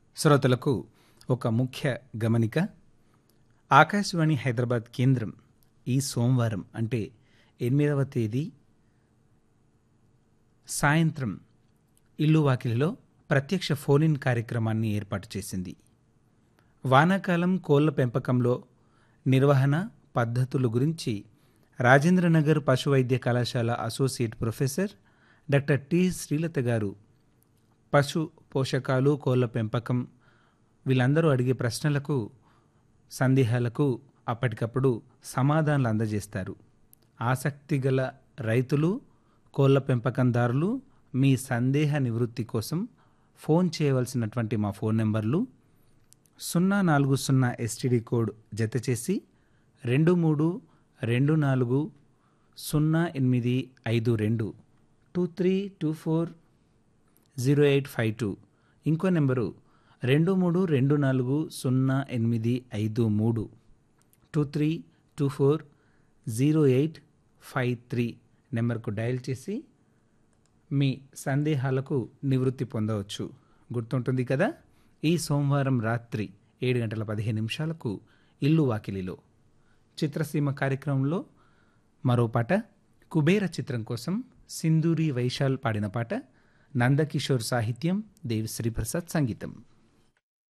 శ్రోతలకు ఒక ముఖ్య గమనిక ఆకాశవాణి హైదరాబాద్ కేంద్రం ఈ సోమవారం అంటే ఎనిమిదవ తేదీ సాయంత్రం ఇల్లు వాకిలిలో ప్రత్యక్ష ఫోన్ ఇన్ కార్యక్రమాన్ని ఏర్పాటు చేసింది వానాకాలం కోళ్ల పెంపకంలో నిర్వహణ పద్ధతుల గురించి రాజేంద్రనగర్ పశు వైద్య కళాశాల associate professor doctor T Srilatha గారు పశు పోషకాలు కోళ్ల పెంపకం వీళ్ళందరూ అడిగే ప్రశ్నలకు సందేహాలకు అప్పటికప్పుడు సమాధానాలు అందజేస్తారు ఆసక్తి గల రైతులు కోళ్ల పెంపకందారులు మీ సందేహ నివృత్తి కోసం ఫోన్ చేయవలసినటువంటి మా ఫోన్ నెంబర్లు సున్నా నాలుగు సున్నా ఎస్టీడీ కోడ్ జత చేసి రెండు మూడు రెండు నాలుగు సున్నా ఎనిమిది ఐదు రెండు two three two four zero eight five two ఇంకో నెంబరు రెండు మూడు రెండు నాలుగు సున్నా ఎనిమిది ఐదు మూడు two three two four zero eight five three నెంబర్కు డయల్ చేసి మీ సందేహాలకు నివృత్తి పొందవచ్చు గుర్తుంటుంది కదా ఈ సోమవారం రాత్రి ఏడు గంటల పదిహేను నిమిషాలకు ఇల్లు వాకిలిలో చిత్రసీమ కార్యక్రమంలో మరో పాట కుబేర చిత్రం కోసం సింధూరి వైశాల్ పాడిన పాట నందకిషోర్ సాహిత్యం దేవిశ్రీ ప్రసాద్ సంగీతం